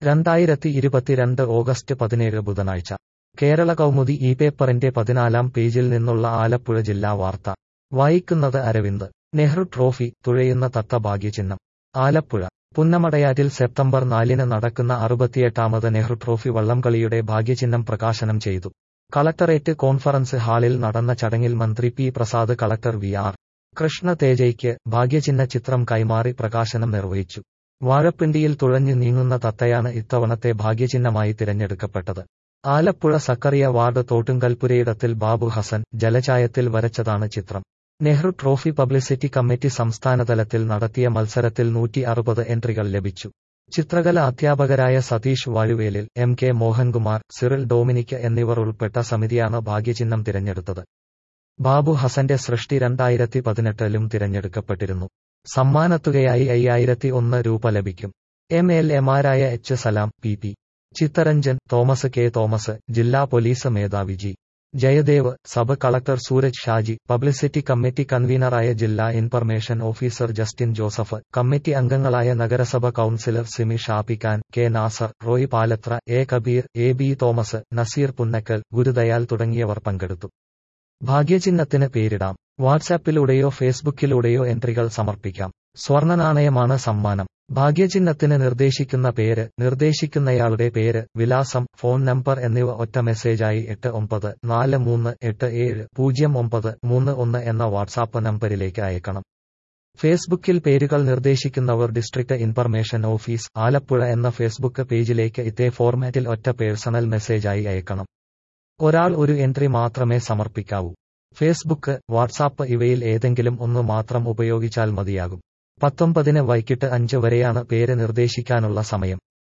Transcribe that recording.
രണ്ടായിരത്തി ഇരുപത്തിരണ്ട് ഓഗസ്റ്റ് പതിനേഴ് ബുധനാഴ്ച കേരള കൗമുദി ഈ പേപ്പറിന്റെ പതിനാലാം പേജിൽ നിന്നുള്ള ആലപ്പുഴ ജില്ലാ വാർത്ത വായിക്കുന്നത് അരവിന്ദ് നെഹ്റു ട്രോഫി തുഴയുന്ന തത്ത ഭാഗ്യചിഹ്നം ആലപ്പുഴ പുന്നമടയാറ്റിൽ സെപ്റ്റംബർ നാലിന് നടക്കുന്ന അറുപത്തിയെട്ടാമത് നെഹ്റു ട്രോഫി വള്ളംകളിയുടെ ഭാഗ്യചിഹ്നം പ്രകാശനം ചെയ്തു കളക്ടറേറ്റ് കോൺഫറൻസ് ഹാളിൽ നടന്ന ചടങ്ങിൽ മന്ത്രി P Prasad collector V R Krishna തേജയ്ക്ക് ഭാഗ്യചിഹ്ന ചിത്രം കൈമാറി പ്രകാശനം നിർവഹിച്ചു വാഴപ്പിണ്ടിയിൽ തുഴഞ്ഞു നീങ്ങുന്ന തത്തയാണ് ഇത്തവണത്തെ ഭാഗ്യചിഹ്നമായി തിരഞ്ഞെടുക്കപ്പെട്ടത് ആലപ്പുഴ സക്കറിയ വാർഡ് തോട്ടുങ്കൽപുരയിടത്തിൽ ബാബു ഹസൻ ജലചായത്തിൽ വരച്ചതാണ് ചിത്രം നെഹ്റു ട്രോഫി പബ്ലിസിറ്റി കമ്മിറ്റി സംസ്ഥാനതലത്തിൽ നടത്തിയ മത്സരത്തിൽ നൂറ്റി അറുപത് എൻട്രികൾ ലഭിച്ചു ചിത്രകല അധ്യാപകരായ സതീഷ് വാഴുവേലിൽ എം കെ മോഹൻകുമാർ സിറിൽ ഡൊമിനിക് എന്നിവർ ഉൾപ്പെട്ട സമിതിയാണ് ഭാഗ്യചിഹ്നം തിരഞ്ഞെടുത്തത് ബാബു ഹസന്റെ സൃഷ്ടി രണ്ടായിരത്തി പതിനെട്ടിലും തിരഞ്ഞെടുക്കപ്പെട്ടിരുന്നു സമ്മാനത്തുകയായി അയ്യായിരത്തി ഒന്ന് രൂപ ലഭിക്കും എം എൽ എമാരായ H Salam P P Chitharanjan Thomas K Thomas ജില്ലാ പോലീസ് മേധാവി G Jayadev sub collector Sooraj Shaji publicity committee കൺവീനറായ ജില്ലാ information officer Justin Joseph committee അംഗങ്ങളായ നഗരസഭ കൌൺസിലർ സിമി ഷാപ്പിക്കാൻ K Nasar Roy Palathra A Kabeer A B Thomas Nazeer Punnakkal Gurudayal തുടങ്ങിയവർ പങ്കെടുത്തു ഭാഗ്യചിഹ്നത്തിന് പേരിടാം വാട്സാപ്പിലൂടെയോ ഫേസ്ബുക്കിലൂടെയോ എൻട്രികൾ സമർപ്പിക്കാം സ്വർണ്ണ നാണയമാണ് സമ്മാനം ഭാഗ്യചിഹ്നത്തിന് നിർദ്ദേശിക്കുന്ന പേര് നിർദ്ദേശിക്കുന്നയാളുടെ പേര് വിലാസം ഫോൺ നമ്പർ എന്നിവ ഒറ്റ മെസ്സേജായി എട്ട് ഒമ്പത് നാല് മൂന്ന് എട്ട് ഏഴ് പൂജ്യം ഒമ്പത് മൂന്ന് ഒന്ന് എന്ന വാട്സാപ്പ് നമ്പരിലേക്ക് അയക്കണം ഫേസ്ബുക്കിൽ പേരുകൾ നിർദ്ദേശിക്കുന്നവർ ഡിസ്ട്രിക്ട് ഇൻഫർമേഷൻ ഓഫീസ് ആലപ്പുഴ എന്ന ഫേസ്ബുക്ക് പേജിലേക്ക് ഇതേ ഫോർമാറ്റിൽ ഒറ്റ പേഴ്സണൽ മെസ്സേജായി അയക്കണം ഒരാൾ ഒരു എൻട്രി മാത്രമേ സമർപ്പിക്കാവൂ ഫേസ്ബുക്ക് വാട്സാപ്പ് ഇവയിൽ ഏതെങ്കിലും ഒന്ന് മാത്രം ഉപയോഗിച്ചാൽ മതിയാകും പത്തൊമ്പതിന് വൈകിട്ട് അഞ്ച് വരെയാണ് പേര് നിർദ്ദേശിക്കാനുള്ള സമയം